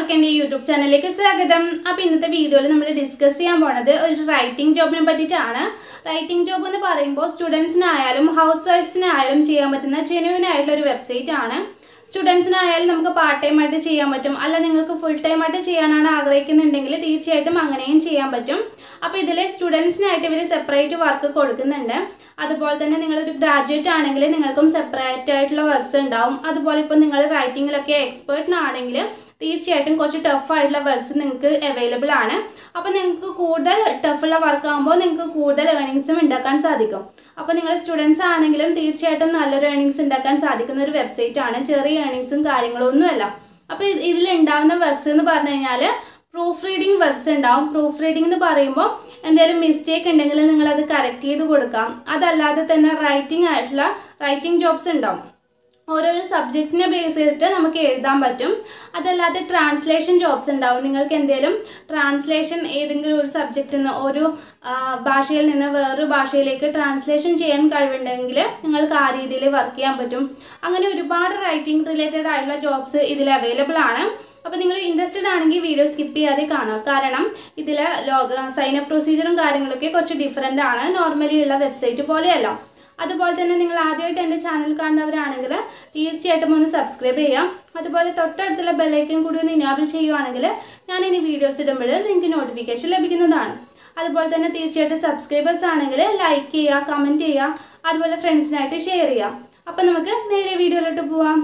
എല്ലാവർക്കും എൻ്റെ യൂട്യൂബ് ചാനലിലേക്ക് സ്വാഗതം അപ്പോൾ ഇന്നത്തെ വീഡിയോയിൽ നമ്മൾ ഡിസ്കസ് ചെയ്യാൻ പോണത് ഒരു റൈറ്റിംഗ് ജോബിനെ പറ്റിയിട്ടാണ് റൈറ്റിംഗ് ജോബ് എന്ന് പറയുമ്പോൾ സ്റ്റുഡൻസിനായാലും ഹൗസ് വൈഫ്സിനായാലും ചെയ്യാൻ പറ്റുന്ന ജെനുവിൻ ആയിട്ടുള്ള ഒരു വെബ്സൈറ്റ് ആണ് സ്റ്റുഡൻസിനായാലും നമുക്ക് പാർട്ട് ടൈം ആയിട്ട് ചെയ്യാൻ പറ്റും അല്ല നിങ്ങൾക്ക് ഫുൾ ടൈം ആയിട്ട് ചെയ്യാനാണ് ആഗ്രഹിക്കുന്നുണ്ടെങ്കിൽ തീർച്ചയായിട്ടും അങ്ങനെയും ചെയ്യാൻ പറ്റും അപ്പോൾ ഇതിൽ സ്റ്റുഡൻസിനായിട്ട് ഇവർ സെപ്പറേറ്റ് വർക്ക് കൊടുക്കുന്നുണ്ട് അതുപോലെ തന്നെ നിങ്ങളൊരു ഗ്രാജുവേറ്റ് ആണെങ്കിൽ നിങ്ങൾക്കും സെപ്പറേറ്റ് ആയിട്ടുള്ള വർക്ക്സ് ഉണ്ടാവും അതുപോലെ ഇപ്പോൾ നിങ്ങൾ റൈറ്റിങ്ങിലൊക്കെ എക്സ്പേർട്ടിനാണെങ്കിൽ തീർച്ചയായിട്ടും കുറച്ച് ടഫ് ആയിട്ടുള്ള വർക്ക്സ് നിങ്ങൾക്ക് അവൈലബിൾ ആണ് അപ്പോൾ നിങ്ങൾക്ക് കൂടുതൽ ടഫുള്ള വർക്ക് ആകുമ്പോൾ നിങ്ങൾക്ക് കൂടുതൽ ഏർണിങ്സും ഉണ്ടാക്കാൻ സാധിക്കും അപ്പോൾ നിങ്ങൾ സ്റ്റുഡൻസ് ആണെങ്കിലും തീർച്ചയായിട്ടും നല്ലൊരു ഏർണിങ്സ് ഉണ്ടാക്കാൻ സാധിക്കുന്ന ഒരു വെബ്സൈറ്റ് ആണ് ചെറിയ ഏർണിങ്സും കാര്യങ്ങളും ഒന്നുമല്ല അപ്പോൾ ഇതിൽ ഉണ്ടാവുന്ന വർക്ക്സ് എന്ന് പറഞ്ഞു കഴിഞ്ഞാൽ പ്രൂഫ് റീഡിംഗ് വർക്ക്സ് ഉണ്ടാവും പ്രൂഫ് റീഡിംഗ് എന്ന് പറയുമ്പോൾ എന്തെങ്കിലും മിസ്റ്റേക്ക് ഉണ്ടെങ്കിൽ നിങ്ങൾ അത് കറക്റ്റ് ചെയ്ത് കൊടുക്കാം അതല്ലാതെ തന്നെ റൈറ്റിംഗ് ആയിട്ടുള്ള റൈറ്റിംഗ് ജോബ്സ് ഉണ്ടാവും ഓരോരോ സബ്ജക്റ്റിനെ ബേസ് ചെയ്തിട്ട് നമുക്ക് എഴുതാൻ പറ്റും അതല്ലാതെ ട്രാൻസ്ലേഷൻ ജോബ്സ് ഉണ്ടാവും നിങ്ങൾക്ക് എന്തെങ്കിലും ട്രാൻസ്ലേഷൻ ഏതെങ്കിലും ഒരു സബ്ജക്റ്റിൽ നിന്ന് ഒരു ആ, ഭാഷയിൽ നിന്ന് വേറൊരു ഭാഷയിലേക്ക് ട്രാൻസ്ലേഷൻ ചെയ്യാൻ കഴിവുണ്ടെങ്കിൽ നിങ്ങൾക്ക് ആ രീതിയിൽ വർക്ക് ചെയ്യാൻ പറ്റും അങ്ങനെ ഒരുപാട് റൈറ്റിംഗ് റിലേറ്റഡ് ആയിട്ടുള്ള ജോബ്സ് ഇതിൽ അവൈലബിൾ ആണ് അപ്പോൾ നിങ്ങൾ ഇൻട്രസ്റ്റഡ് ആണെങ്കിൽ വീഡിയോ സ്കിപ്പ് ചെയ്യാതെ കാണുക കാരണം ഇതിൽ ലോഗ സൈനപ്പ് പ്രൊസീജിയറും കാര്യങ്ങളൊക്കെ കുറച്ച് ഡിഫറെൻ്റ് ആണ് നോർമലി ഉള്ള വെബ്സൈറ്റ് പോലെയല്ല അതുപോലെ തന്നെ നിങ്ങൾ ആദ്യമായിട്ട് എൻ്റെ ചാനൽ കാണുന്നവരാണെങ്കിൽ തീർച്ചയായിട്ടും ഒന്ന് സബ്സ്ക്രൈബ് ചെയ്യാം അതുപോലെ തൊട്ടടുത്തുള്ള ബെല്ലൈക്കൻ കൂടി ഒന്ന് ഇനാബിൾ ചെയ്യുവാണെങ്കിൽ ഞാൻ ഇനി വീഡിയോസ് ഇടുമ്പോൾ നിങ്ങൾക്ക് നോട്ടിഫിക്കേഷൻ ലഭിക്കുന്നതാണ് അതുപോലെ തന്നെ തീർച്ചയായിട്ടും സബ്സ്ക്രൈബേഴ്സ് ആണെങ്കിൽ ലൈക്ക് ചെയ്യുക കമൻറ്റ് ചെയ്യുക അതുപോലെ ഫ്രണ്ട്സിനായിട്ട് ഷെയർ ചെയ്യുക അപ്പം നമുക്ക് നേരെ വീഡിയോയിലോട്ട് പോവാം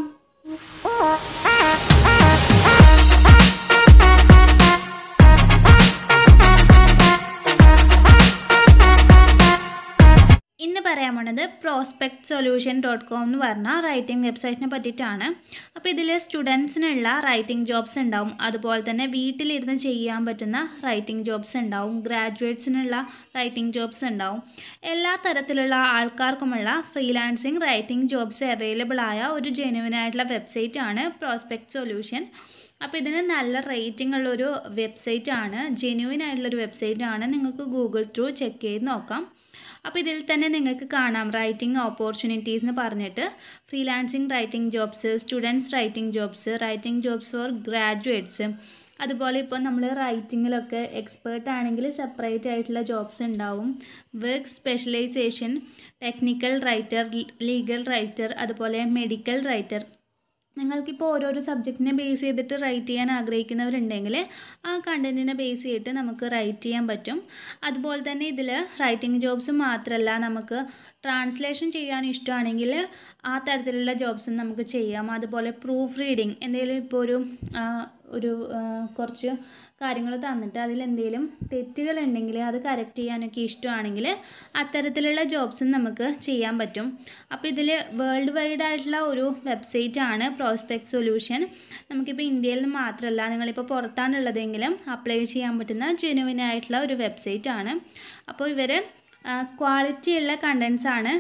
ഇന്ന് പറയാൻ പോണത് പ്രോസ്പെക്ട് സൊല്യൂഷൻ ഡോട്ട് കോം എന്ന് പറഞ്ഞ റൈറ്റിംഗ് വെബ്സൈറ്റിനെ പറ്റിയിട്ടാണ് അപ്പോൾ ഇതിൽ സ്റ്റുഡൻസിനുള്ള റൈറ്റിംഗ് ജോബ്സ് ഉണ്ടാവും അതുപോലെ തന്നെ വീട്ടിലിരുന്ന് ചെയ്യാൻ പറ്റുന്ന റൈറ്റിംഗ് ജോബ്സ് ഉണ്ടാവും ഗ്രാജുവേറ്റ്സിനുള്ള റൈറ്റിംഗ് ജോബ്സ് ഉണ്ടാവും എല്ലാ തരത്തിലുള്ള ആൾക്കാർക്കുമുള്ള ഫ്രീലാൻസിങ് റൈറ്റിംഗ് ജോബ്സ് അവൈലബിൾ ആയ ഒരു ജെനുവിൻ ആയിട്ടുള്ള വെബ്സൈറ്റ് ആണ് പ്രോസ്പെക്ട് സൊല്യൂഷൻ അപ്പോൾ ഇതിന് നല്ല റേറ്റിംഗ് ഉള്ളൊരു വെബ്സൈറ്റ് ആണ് ജെനുവിൻ ആയിട്ടുള്ളൊരു വെബ്സൈറ്റ് ആണ് നിങ്ങൾക്ക് ഗൂഗിൾ ത്രൂ ചെക്ക് ചെയ്ത് നോക്കാം അപ്പോൾ ഇതിൽ തന്നെ നിങ്ങൾക്ക് കാണാം റൈറ്റിംഗ് ഓപ്പർച്യൂണിറ്റീസ് എന്ന് പറഞ്ഞിട്ട് freelancing writing jobs students writing jobs writing jobs for graduates അതുപോലെ ഇപ്പോൾ നമ്മൾ റൈറ്റിങ്ങിലൊക്കെ എക്സ്പേർട്ട് ആണെങ്കിൽ സെപ്പറേറ്റ് ആയിട്ടുള്ള ജോബ്സ് ഉണ്ടാവും work specialization technical writer legal writer അതുപോലെ മെഡിക്കൽ റൈറ്റർ നിങ്ങൾക്കിപ്പോൾ ഓരോരോ സബ്ജക്റ്റിനെ ബേസ് ചെയ്തിട്ട് റൈറ്റ് ചെയ്യാൻ ആഗ്രഹിക്കുന്നവരുണ്ടെങ്കിൽ ആ കണ്ടൻറ്റിനെ ബേസ് ചെയ്തിട്ട് നമുക്ക് റൈറ്റ് ചെയ്യാൻ പറ്റും അതുപോലെ തന്നെ ഇതിൽ റൈറ്റിംഗ് ജോബ്സ് മാത്രമല്ല നമുക്ക് ട്രാൻസ്ലേഷൻ ചെയ്യാൻ ഇഷ്ടമാണെങ്കിൽ ആ തരത്തിലുള്ള ജോബ്സും നമുക്ക് ചെയ്യാം അതുപോലെ പ്രൂഫ് റീഡിങ് എന്തെങ്കിലും ഇപ്പോൾ ഒരു ആ, ഒരു ആ, കുറച്ച് കാര്യങ്ങൾ തന്നിട്ട് അതിലെന്തെങ്കിലും തെറ്റുകളുണ്ടെങ്കിൽ അത് കറക്റ്റ് ചെയ്യാനൊക്കെ ഇഷ്ടമാണെങ്കിൽ അത്തരത്തിലുള്ള ജോബ്സും നമുക്ക് ചെയ്യാൻ പറ്റും അപ്പോൾ ഇതിൽ വേൾഡ് വൈഡ് ആയിട്ടുള്ള ഒരു വെബ്സൈറ്റ് ആണ് പ്രോസ്പെക്ട് സൊല്യൂഷൻ നമുക്കിപ്പോൾ ഇന്ത്യയിൽ നിന്ന് മാത്രമല്ല നിങ്ങളിപ്പോൾ പുറത്താണുള്ളതെങ്കിലും അപ്ലൈ ചെയ്യാൻ പറ്റുന്ന ജെനുവിൻ ആയിട്ടുള്ള ഒരു വെബ്സൈറ്റ് ആണ് അപ്പോൾ ഇവർ ക്വാളിറ്റി ഉള്ള കണ്ടൻസ് ആണ്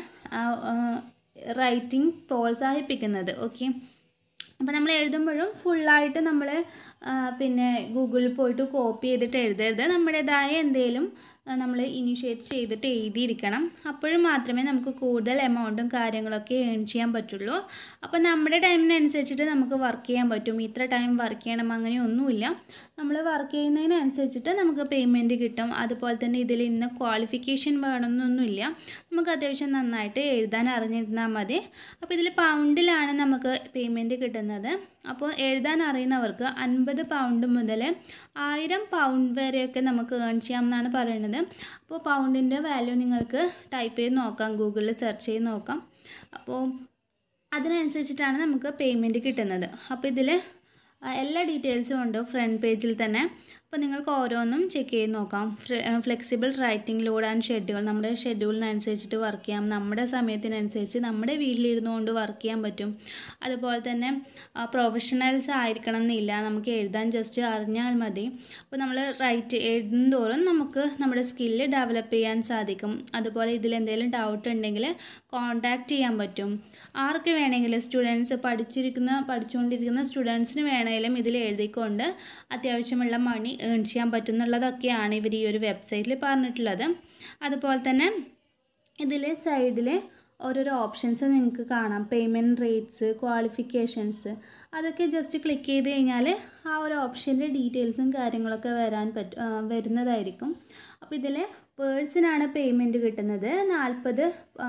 റൈറ്റിംഗ് പ്രോത്സാഹിപ്പിക്കുന്നത് ഓക്കെ അപ്പോൾ നമ്മൾ എഴുതുമ്പോഴും ഫുള്ളായിട്ട് നമ്മൾ പിന്നെ ഗൂഗിളിൽ പോയിട്ട് കോപ്പി ചെയ്തിട്ട് എഴുതരുത് നമ്മുടേതായ എന്തെങ്കിലും നമ്മൾ ഇനിഷ്യേറ്റ് ചെയ്തിട്ട് എഴുതിയിരിക്കണം അപ്പോഴും മാത്രമേ നമുക്ക് കൂടുതൽ എമൗണ്ടും കാര്യങ്ങളൊക്കെ ഏൺ ചെയ്യാൻ പറ്റുള്ളൂ അപ്പോൾ നമ്മുടെ ടൈമിനനുസരിച്ചിട്ട് നമുക്ക് വർക്ക് ചെയ്യാൻ പറ്റും ഇത്ര ടൈം വർക്ക് ചെയ്യണം അങ്ങനെയൊന്നുമില്ല നമ്മൾ വർക്ക് ചെയ്യുന്നതിനനുസരിച്ചിട്ട് നമുക്ക് പേയ്മെൻറ്റ് കിട്ടും അതുപോലെ തന്നെ ഇതിൽ ഇന്ന് ക്വാളിഫിക്കേഷൻ വേണമെന്നൊന്നുമില്ല നമുക്ക് അത്യാവശ്യം നന്നായിട്ട് എഴുതാൻ അറിഞ്ഞിരുന്നാൽ മതി അപ്പോൾ ഇതിൽ പൗണ്ടിലാണ് നമുക്ക് പേയ്മെൻറ്റ് കിട്ടുന്നത് അപ്പോൾ എഴുതാൻ അറിയുന്നവർക്ക് അൻപത് പൗണ്ട് മുതൽ ആയിരം പൗണ്ട് വരെയൊക്കെ നമുക്ക് ഏൺ ചെയ്യാം എന്നാണ് പറയുന്നത് അപ്പോൾ പൗണ്ടിൻ്റെ വാല്യൂ നിങ്ങൾക്ക് ടൈപ്പ് ചെയ്ത് നോക്കാം ഗൂഗിളിൽ സെർച്ച് ചെയ്ത് നോക്കാം അപ്പോൾ അതിനനുസരിച്ചിട്ടാണ് നമുക്ക് പേയ്മെൻറ്റ് കിട്ടുന്നത് അപ്പോൾ ഇതിൽ എല്ലാ ഡീറ്റെയിൽസും ഉണ്ട് ഫ്രണ്ട് പേജിൽ തന്നെ അപ്പോൾ നിങ്ങൾക്ക് ഓരോന്നും ചെക്ക് ചെയ്ത് നോക്കാം flexible writing load and schedule നമ്മുടെ ഷെഡ്യൂളിനനുസരിച്ചിട്ട് വർക്ക് ചെയ്യാം നമ്മുടെ സമയത്തിനനുസരിച്ച് നമ്മുടെ വീട്ടിലിരുന്നുകൊണ്ട് വർക്ക് ചെയ്യാൻ പറ്റും അതുപോലെ തന്നെ പ്രൊഫഷണൽസ് ആയിരിക്കണം എന്നില്ല നമുക്ക് എഴുതാൻ ജസ്റ്റ് അറിഞ്ഞാൽ മതി അപ്പോൾ നമ്മൾ റൈറ്റ് എഴുതുന്തോറും നമുക്ക് നമ്മുടെ സ്കില്ല് ഡെവലപ്പ് ചെയ്യാൻ സാധിക്കും അതുപോലെ ഇതിൽ എന്തെങ്കിലും ഡൗട്ട് ഉണ്ടെങ്കിൽ കോൺടാക്റ്റ് ചെയ്യാൻ പറ്റും ആർക്ക് വേണമെങ്കിലും സ്റ്റുഡൻസ് പഠിച്ചിരിക്കുന്ന പഠിച്ചുകൊണ്ടിരിക്കുന്ന സ്റ്റുഡൻസിന് വേണമെങ്കിലും ഇതിൽ എഴുതിക്കൊണ്ട് അത്യാവശ്യമുള്ള മണി ഏൺ ചെയ്യാൻ പറ്റുന്നുള്ളതൊക്കെയാണ് ഇവർ ഈ ഒരു വെബ്സൈറ്റിൽ പറഞ്ഞിട്ടുള്ളത് അതുപോലെ തന്നെ ഇതിൽ സൈഡിൽ ഓരോരോ ഓപ്ഷൻസ് നിങ്ങൾക്ക് കാണാം പേയ്മെൻറ്റ് റേറ്റ്സ് ക്വാളിഫിക്കേഷൻസ് അതൊക്കെ ജസ്റ്റ് ക്ലിക്ക് ചെയ്ത് കഴിഞ്ഞാൽ ആ ഒരു ഓപ്ഷൻ്റെ ഡീറ്റെയിൽസും കാര്യങ്ങളൊക്കെ വരാൻ പറ്റും വരുന്നതായിരിക്കും അപ്പോൾ ഇതിൽ പേഴ്സിനാണ് പേയ്മെൻറ്റ് കിട്ടുന്നത് നാൽപ്പത്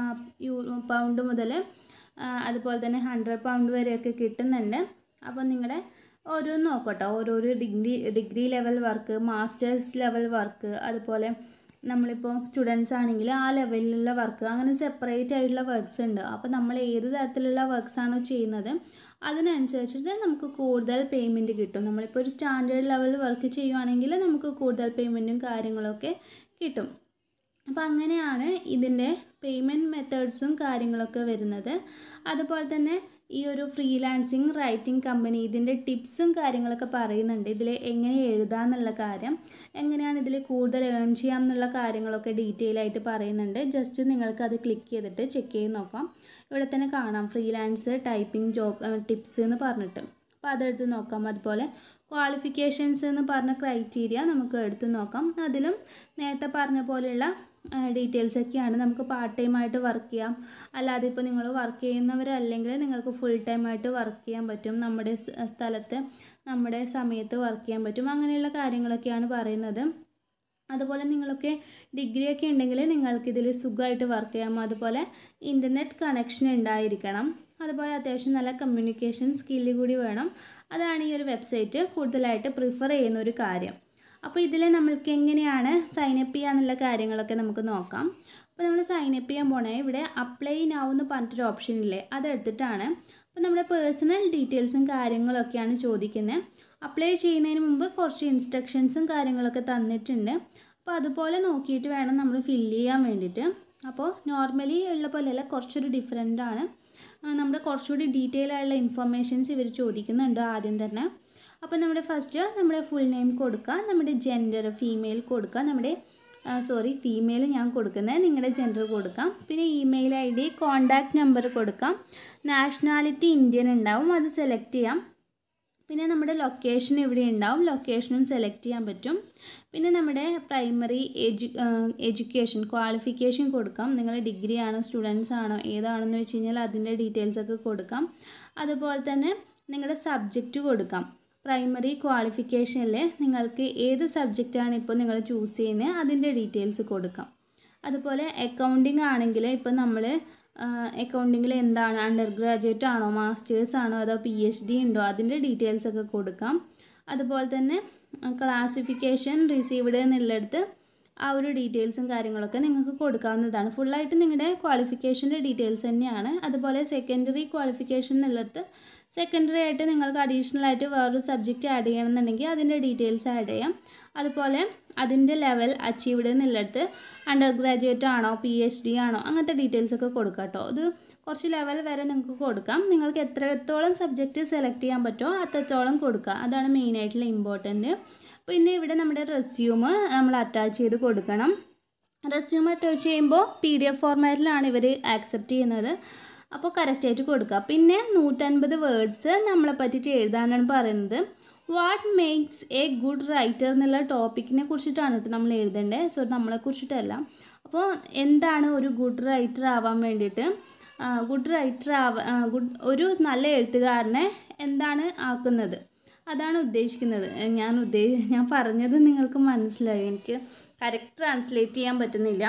യൂ പൗണ്ട് മുതൽ അതുപോലെ തന്നെ ഹൺഡ്രഡ് പൗണ്ട് വരെയൊക്കെ കിട്ടുന്നുണ്ട് അപ്പോൾ നിങ്ങളുടെ ഓരോന്ന് നോക്കട്ടോ ഓരോരോ degree degree level work masters level work അതുപോലെ നമ്മളിപ്പോൾ സ്റ്റുഡൻസ് ആണെങ്കിൽ ആ ലെവലിലുള്ള വർക്ക് അങ്ങനെ സെപ്പറേറ്റ് ആയിട്ടുള്ള വർക്ക്സ് ഉണ്ട് അപ്പോൾ നമ്മൾ ഏത് തരത്തിലുള്ള വർക്ക്സ് ആണോ ചെയ്യുന്നത് അതിനനുസരിച്ചിട്ട് നമുക്ക് കൂടുതൽ പേയ്മെൻറ്റ് കിട്ടും നമ്മളിപ്പോൾ ഒരു സ്റ്റാൻഡേർഡ് ലെവൽ വർക്ക് ചെയ്യുവാണെങ്കിൽ നമുക്ക് കൂടുതൽ പേയ്മെൻറ്റും കാര്യങ്ങളൊക്കെ കിട്ടും അപ്പോൾ അങ്ങനെയാണ് ഇതിൻ്റെ പേയ്മെൻറ്റ് മെത്തേഡ്സും കാര്യങ്ങളൊക്കെ വരുന്നത് അതുപോലെ തന്നെ ഈ ഒരു ഫ്രീലാൻസിങ് റൈറ്റിംഗ് കമ്പനി ഇതിൻ്റെ ടിപ്സും കാര്യങ്ങളൊക്കെ പറയുന്നുണ്ട് ഇതിൽ എങ്ങനെ എഴുതാമെന്നുള്ള കാര്യം എങ്ങനെയാണ് ഇതിൽ കൂടുതൽ ഏൺ ചെയ്യാം എന്നുള്ള കാര്യങ്ങളൊക്കെ ഡീറ്റെയിൽ ആയിട്ട് പറയുന്നുണ്ട് ജസ്റ്റ് നിങ്ങൾക്ക് അത് ക്ലിക്ക് ചെയ്തിട്ട് ചെക്ക് ചെയ്ത് നോക്കാം ഇവിടെ തന്നെ കാണാം ഫ്രീലാൻസ് ടൈപ്പിംഗ് ജോബ് ടിപ്സ് എന്ന് പറഞ്ഞിട്ട് അപ്പോൾ അതെടുത്ത് നോക്കാം അതുപോലെ ക്വാളിഫിക്കേഷൻസ് എന്ന് പറഞ്ഞ ക്രൈറ്റീരിയ നമുക്ക് എടുത്തു നോക്കാം അതിലും നേരത്തെ പറഞ്ഞ പോലെയുള്ള ഡീറ്റെയിൽസ് ഒക്കെയാണ് നമുക്ക് പാർട്ട് ടൈം ആയിട്ട് വർക്ക് ചെയ്യാം അല്ലാതെ ഇപ്പോൾ നിങ്ങൾ വർക്ക് ചെയ്യുന്നവരല്ലെങ്കിൽ നിങ്ങൾക്ക് ഫുൾ ടൈം ആയിട്ട് വർക്ക് ചെയ്യാൻ പറ്റും നമ്മുടെ സ്ഥലത്ത് നമ്മുടെ സമയത്ത് വർക്ക് ചെയ്യാൻ പറ്റും അങ്ങനെയുള്ള കാര്യങ്ങളൊക്കെയാണ് പറയുന്നത് അതുപോലെ നിങ്ങളൊക്കെ ഡിഗ്രി ഒക്കെ ഉണ്ടെങ്കിൽ നിങ്ങൾക്ക് ഇതിൽ സുഖമായിട്ട് വർക്ക് ചെയ്യാം അതുപോലെ ഇൻ്റർനെറ്റ് കണക്ഷൻ ഉണ്ടായിരിക്കണം അതുപോലെ അത്യാവശ്യം നല്ല കമ്മ്യൂണിക്കേഷൻ സ്കില്ല് കൂടി വേണം അതാണ് ഈ ഒരു വെബ്സൈറ്റ് കൂടുതലായിട്ട് പ്രിഫർ ചെയ്യുന്ന ഒരു കാര്യം അപ്പോൾ ഇതിൽ നമ്മൾക്ക് എങ്ങനെയാണ് സൈനപ്പ് ചെയ്യുക എന്നുള്ള കാര്യങ്ങളൊക്കെ നമുക്ക് നോക്കാം അപ്പോൾ നമ്മൾ സൈനപ്പ് ചെയ്യാൻ പോണേ ഇവിടെ അപ്ലൈ നൗ എന്ന് പറഞ്ഞിട്ടൊരു ഓപ്ഷൻ ഇല്ലേ അതെടുത്തിട്ടാണ് അപ്പോൾ നമ്മുടെ പേഴ്സണൽ ഡീറ്റെയിൽസും കാര്യങ്ങളൊക്കെയാണ് ചോദിക്കുന്നത് അപ്ലൈ ചെയ്യുന്നതിന് മുമ്പ് കുറച്ച് ഇൻസ്ട്രക്ഷൻസും കാര്യങ്ങളൊക്കെ തന്നിട്ടുണ്ട് അപ്പോൾ അതുപോലെ നോക്കിയിട്ട് വേണം നമ്മൾ ഫില്ല് ചെയ്യാൻ വേണ്ടിയിട്ട് അപ്പോൾ നോർമലി ഉള്ള പോലെയല്ല കുറച്ചൊരു ഡിഫറെൻ്റ് ആണ് നമ്മുടെ കുറച്ചുകൂടി ഡീറ്റെയിൽ ആയിട്ടുള്ള ഇൻഫർമേഷൻസ് ഇവർ ചോദിക്കുന്നുണ്ട് ആദ്യം തന്നെ അപ്പോൾ നമ്മുടെ ഫസ്റ്റ് നമ്മുടെ ഫുൾ നെയിം കൊടുക്കുക നമ്മുടെ ജെൻഡർ ഫീമെയിൽ കൊടുക്കുക നമ്മുടെ സോറി ഫീമെയിൽ ഞാൻ കൊടുക്കുന്നത് നിങ്ങളുടെ ജെൻഡർ കൊടുക്കാം പിന്നെ email I D contact number കൊടുക്കാം നാഷണാലിറ്റി ഇന്ത്യൻ ഉണ്ടാവും അത് സെലക്ട് ചെയ്യാം പിന്നെ നമ്മുടെ ലൊക്കേഷൻ ഇവിടെ ഉണ്ടാവും ലൊക്കേഷനും സെലക്ട് ചെയ്യാൻ പറ്റും പിന്നെ നമ്മുടെ പ്രൈമറി എഡ്യു എഡ്യൂക്കേഷൻ ക്വാളിഫിക്കേഷൻ കൊടുക്കാം നിങ്ങൾ ഡിഗ്രി ആണോ സ്റ്റുഡൻസ് ആണോ ഏതാണെന്ന് വെച്ച് കഴിഞ്ഞാൽ അതിൻ്റെ ഡീറ്റെയിൽസ് ഒക്കെ കൊടുക്കാം അതുപോലെ തന്നെ നിങ്ങളുടെ സബ്ജക്റ്റ് കൊടുക്കാം പ്രൈമറി ക്വാളിഫിക്കേഷനിൽ നിങ്ങൾക്ക് ഏത് സബ്ജക്റ്റാണ് ഇപ്പോൾ നിങ്ങൾ ചൂസ് ചെയ്യുന്നത് അതിൻ്റെ ഡീറ്റെയിൽസ് കൊടുക്കാം അതുപോലെ അക്കൗണ്ടിങ് ആണെങ്കിൽ ഇപ്പോൾ നമ്മൾ അക്കൗണ്ടിങ്ങിൽ എന്താണ് അണ്ടർ ഗ്രാജുവേറ്റ് ആണോ മാസ്റ്റേഴ്സ് ആണോ അതോ പി എച്ച് ഡി ഉണ്ടോ അതിൻ്റെ ഡീറ്റെയിൽസ് ഒക്കെ കൊടുക്കാം അതുപോലെ തന്നെ ക്ലാസിഫിക്കേഷൻ റിസീവ്ഡ് എന്നുള്ളിടത്ത് ആ ഒരു ഡീറ്റെയിൽസും കാര്യങ്ങളൊക്കെ നിങ്ങൾക്ക് കൊടുക്കാവുന്നതാണ് ഫുള്ളായിട്ട് നിങ്ങളുടെ ക്വാളിഫിക്കേഷൻ്റെ ഡീറ്റെയിൽസ് തന്നെയാണ് അതുപോലെ സെക്കൻഡറി ക്വാളിഫിക്കേഷൻ എന്നുള്ളിടത്ത് സെക്കൻഡറി ആയിട്ട് നിങ്ങൾക്ക് അഡീഷണൽ ആയിട്ട് വേറൊരു സബ്ജക്റ്റ് ആഡ് ചെയ്യണമെന്നുണ്ടെങ്കിൽ അതിൻ്റെ ഡീറ്റെയിൽസ് ആഡ് ചെയ്യാം അതുപോലെ അതിൻ്റെ ലെവൽ അച്ചീവ്ഡ് എന്നുള്ളിടത്ത് അണ്ടർ ഗ്രാജുവേറ്റ് ആണോ പി എച്ച് ഡി ആണോ അങ്ങനത്തെ ഡീറ്റെയിൽസ് ഒക്കെ കൊടുക്കാം കേട്ടോ ഇത് കുറച്ച് ലെവൽ വരെ നിങ്ങൾക്ക് കൊടുക്കാം നിങ്ങൾക്ക് എത്രത്തോളം സബ്ജക്റ്റ് സെലക്ട് ചെയ്യാൻ പറ്റുമോ അത്രത്തോളം കൊടുക്കുക അതാണ് മെയിനായിട്ടുള്ള ഇമ്പോർട്ടൻറ്റ് പിന്നെ ഇവിടെ നമ്മുടെ റെസ്യൂം നമ്മൾ അറ്റാച്ച് ചെയ്ത് കൊടുക്കണം റെസ്യൂം അറ്റാച്ച് ചെയ്യുമ്പോൾ പി ഡി എഫ് ഫോർമാറ്റിലാണ് ഇവർ ആക്സെപ്റ്റ് ചെയ്യുന്നത് അപ്പോൾ കറക്റ്റായിട്ട് കൊടുക്കുക പിന്നെ നൂറ്റൻപത് വേർഡ്സ് നമ്മളെ പറ്റിയിട്ട് എഴുതാനാണ് പറയുന്നത് what makes a good writer എന്നുള്ള ടോപ്പിക്കിനെ കുറിച്ചിട്ടാണ് കേട്ടോ നമ്മൾ എഴുതേണ്ടത് സോ നമ്മളെ കുറിച്ചിട്ടല്ല അപ്പോൾ എന്താണ് ഒരു ഗുഡ് റൈറ്റർ ആവാൻ വേണ്ടിയിട്ട് ഗുഡ് റൈറ്റർ ആവ ഗുഡ് ഒരു നല്ല എഴുത്തുകാരനെ എന്താണ് ആക്കുന്നത് അതാണ് ഉദ്ദേശിക്കുന്നത് ഞാൻ ഉദ്ദേ ഞാൻ പറഞ്ഞത് നിങ്ങൾക്ക് മനസ്സിലായി എനിക്ക് കറക്റ്റ് ട്രാൻസ്ലേറ്റ് ചെയ്യാൻ പറ്റുന്നില്ല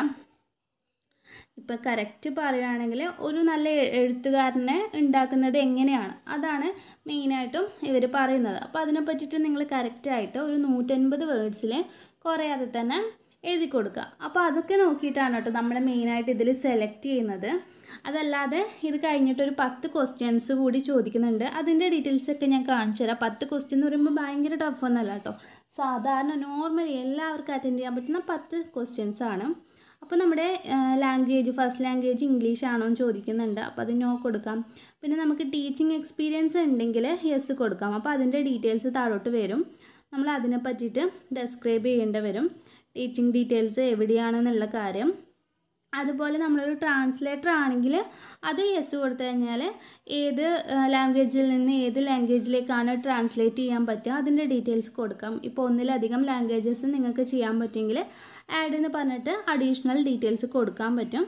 ഇപ്പം കറക്റ്റ് പറയുകയാണെങ്കിൽ ഒരു നല്ല എഴുത്തുകാരനെ ഉണ്ടാക്കുന്നത് എങ്ങനെയാണ് അതാണ് മെയിനായിട്ടും ഇവർ പറയുന്നത് അപ്പോൾ അതിനെ പറ്റിയിട്ട് നിങ്ങൾ കറക്റ്റായിട്ട് ഒരു നൂറ്റൻപത് വേർഡ്സിൽ കുറയാതെ തന്നെ എഴുതി കൊടുക്കുക അപ്പോൾ അതൊക്കെ നോക്കിയിട്ടാണ് കേട്ടോ നമ്മൾ മെയിനായിട്ട് ഇതിൽ സെലക്ട് ചെയ്യുന്നത് അതല്ലാതെ ഇത് കഴിഞ്ഞിട്ട് ഒരു പത്ത് ക്വസ്റ്റ്യൻസ് കൂടി ചോദിക്കുന്നുണ്ട് അതിൻ്റെ ഡീറ്റെയിൽസ് ഒക്കെ ഞാൻ കാണിച്ചു തരാം പത്ത് ക്വസ്റ്റ്യൻ എന്ന് പറയുമ്പോൾ ഭയങ്കര ടഫ് ഒന്നല്ല കേട്ടോ സാധാരണ നോർമലി എല്ലാവർക്കും അറ്റൻഡ് ചെയ്യാൻ പറ്റുന്ന പത്ത് ക്വസ്റ്റ്യൻസ് ആണ് അപ്പോൾ നമ്മുടെ ലാംഗ്വേജ് ഫസ്റ്റ് ലാംഗ്വേജ് ഇംഗ്ലീഷ് ആണോ എന്ന് ചോദിക്കുന്നുണ്ട് അപ്പോൾ അത് നോ കൊടുക്കാം പിന്നെ നമുക്ക് ടീച്ചിങ് എക്സ്പീരിയൻസ് ഉണ്ടെങ്കിൽ യെസ് കൊടുക്കാം അപ്പോൾ അതിൻ്റെ ഡീറ്റെയിൽസ് താഴോട്ട് വരും നമ്മൾ അതിനെ പറ്റിയിട്ട് ഡെസ്ക്രൈബ് ചെയ്യേണ്ടി വരും ടീച്ചിങ് ഡീറ്റെയിൽസ് എവിടെയാണെന്നുള്ള കാര്യം അതുപോലെ നമ്മളൊരു ട്രാൻസ്ലേറ്റർ ആണെങ്കിൽ അത് യെസ് കൊടുത്തു കഴിഞ്ഞാൽ ഏത് ലാംഗ്വേജിൽ നിന്ന് ഏത് ലാംഗ്വേജിലേക്കാണ് ട്രാൻസ്ലേറ്റ് ചെയ്യാൻ പറ്റുക അതിൻ്റെ ഡീറ്റെയിൽസ് കൊടുക്കാം ഇപ്പോൾ ഒന്നിലധികം ലാംഗ്വേജസ് നിങ്ങൾക്ക് ചെയ്യാൻ പറ്റുമെങ്കിൽ ആഡ് എന്ന് പറഞ്ഞിട്ട് അഡീഷണൽ ഡീറ്റെയിൽസ് കൊടുക്കാൻ പറ്റും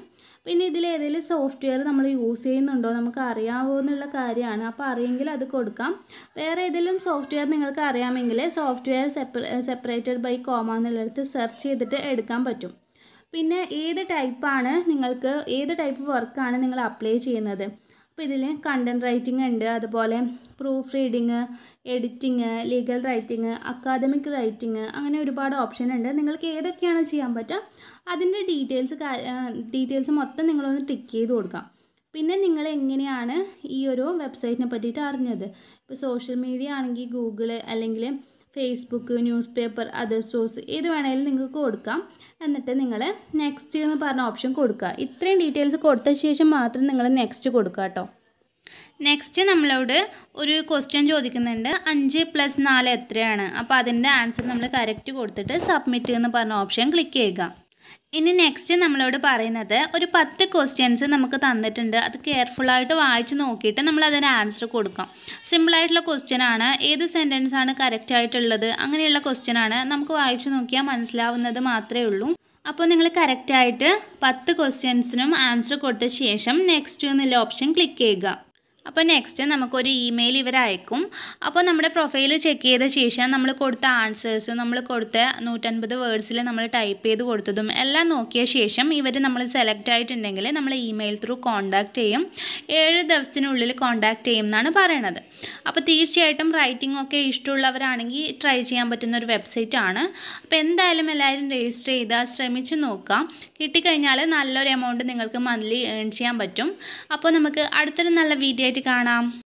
പിന്നെ ഇതിൽ ഏതെങ്കിലും സോഫ്റ്റ്വെയർ നമ്മൾ യൂസ് ചെയ്യുന്നുണ്ടോ നമുക്ക് അറിയാവോ എന്നുള്ള കാര്യമാണ് അപ്പോൾ അറിയെങ്കിൽ അത് കൊടുക്കാം വേറെ ഏതെങ്കിലും സോഫ്റ്റ്വെയർ നിങ്ങൾക്ക് അറിയാമെങ്കിൽ സോഫ്റ്റ്വെയർ സെപ്പറേറ്റഡ് ബൈ കോമ എന്നുള്ളിടത്ത് സെർച്ച് ചെയ്തിട്ട് എടുക്കാൻ പറ്റും പിന്നെ ഏത് ടൈപ്പാണ് നിങ്ങൾക്ക് ഏത് ടൈപ്പ് വർക്കാണ് നിങ്ങൾ അപ്ലൈ ചെയ്യുന്നത് അപ്പോൾ ഇതിൽ കണ്ടൻറ് റൈറ്റിംഗ് ഉണ്ട് അതുപോലെ proof reading editing legal writing academic writing അങ്ങനെ ഒരുപാട് ഓപ്ഷൻ ഉണ്ട് നിങ്ങൾക്ക് ഏതൊക്കെയാണ് ചെയ്യാൻ പറ്റുക അതിൻ്റെ ഡീറ്റെയിൽസ് ഡീറ്റെയിൽസ് മൊത്തം നിങ്ങളൊന്ന് ടിക്ക് ചെയ്ത് കൊടുക്കാം പിന്നെ നിങ്ങൾ എങ്ങനെയാണ് ഈ ഒരു വെബ്സൈറ്റിനെ പറ്റിയിട്ട് അറിഞ്ഞത് ഇപ്പോൾ സോഷ്യൽ മീഡിയ ആണെങ്കിൽ ഗൂഗിള് അല്ലെങ്കിൽ Facebook news paper other source ഏത് വേണമെങ്കിലും നിങ്ങൾക്ക് കൊടുക്കാം എന്നിട്ട് നിങ്ങൾ നെക്സ്റ്റ് എന്ന് പറഞ്ഞ ഓപ്ഷൻ കൊടുക്കുക ഇത്രയും ഡീറ്റെയിൽസ് കൊടുത്ത ശേഷം മാത്രം നിങ്ങൾ നെക്സ്റ്റ് കൊടുക്കുക കേട്ടോ നെക്സ്റ്റ് നമ്മളോട് ഒരു ക്വസ്റ്റ്യൻ ചോദിക്കുന്നുണ്ട് അഞ്ച് പ്ലസ് നാല് എത്രയാണ് അപ്പോൾ അതിൻ്റെ ആൻസർ നമ്മൾ കറക്റ്റ് കൊടുത്തിട്ട് സബ്മിറ്റ് എന്ന് പറഞ്ഞ ഓപ്ഷൻ ക്ലിക്ക് ചെയ്യുക ഇനി നെക്സ്റ്റ് നമ്മളോട് പറയുന്നത് ഒരു പത്ത് ക്വസ്റ്റ്യൻസ് നമുക്ക് തന്നിട്ടുണ്ട് അത് കെയർഫുള്ളായിട്ട് വായിച്ച് നോക്കിയിട്ട് നമ്മൾ അതിന് ആൻസർ കൊടുക്കാം സിമ്പിളായിട്ടുള്ള ക്വസ്റ്റ്യൻ ആണ് ഏത് സെൻറ്റൻസ് ആണ് കറക്റ്റ് ആയിട്ടുള്ളത് അങ്ങനെയുള്ള ക്വസ്റ്റ്യൻ ആണ് നമുക്ക് വായിച്ച് നോക്കിയാൽ മനസ്സിലാവുന്നത് മാത്രമേ ഉള്ളൂ അപ്പോൾ നിങ്ങൾ കറക്റ്റായിട്ട് പത്ത് ക്വസ്റ്റ്യൻസിനും ആൻസർ കൊടുത്ത ശേഷം നെക്സ്റ്റ് എന്നുള്ള ഓപ്ഷൻ ക്ലിക്ക് ചെയ്യുക അപ്പോൾ നെക്സ്റ്റ് നമുക്കൊരു ഇമെയിൽ ഇവർ അയക്കും അപ്പോൾ നമ്മുടെ പ്രൊഫൈൽ ചെക്ക് ചെയ്ത ശേഷം നമ്മൾ കൊടുത്ത ആൻസേഴ്സും നമ്മൾ കൊടുത്ത നൂറ്റൻപത് വേർഡ്സിൽ നമ്മൾ ടൈപ്പ് ചെയ്ത് കൊടുത്തതും എല്ലാം നോക്കിയ ശേഷം ഇവർ നമ്മൾ സെലക്ട് ആയിട്ടുണ്ടെങ്കിൽ നമ്മൾ ഇമെയിൽ ത്രൂ കോൺടാക്റ്റ് ചെയ്യും ഏഴ് ദിവസത്തിനുള്ളിൽ കോൺടാക്റ്റ് ചെയ്യും എന്നാണ് പറയണത് അപ്പോൾ തീർച്ചയായിട്ടും റൈറ്റിംഗ് ഒക്കെ ഇഷ്ടമുള്ളവരാണെങ്കിൽ ട്രൈ ചെയ്യാൻ പറ്റുന്ന ഒരു വെബ്സൈറ്റ് ആണ് അപ്പോൾ എന്തായാലും എല്ലാവരും രജിസ്റ്റർ ചെയ്താൽ ശ്രമിച്ച് നോക്കാം കിട്ടിക്കഴിഞ്ഞാൽ നല്ലൊരു എമൗണ്ട് നിങ്ങൾക്ക് മന്ത്ലി ഏൺ ചെയ്യാൻ പറ്റും അപ്പോൾ നമുക്ക് അടുത്തൊരു നല്ല വീഡിയോ ആയിട്ട് കാണാം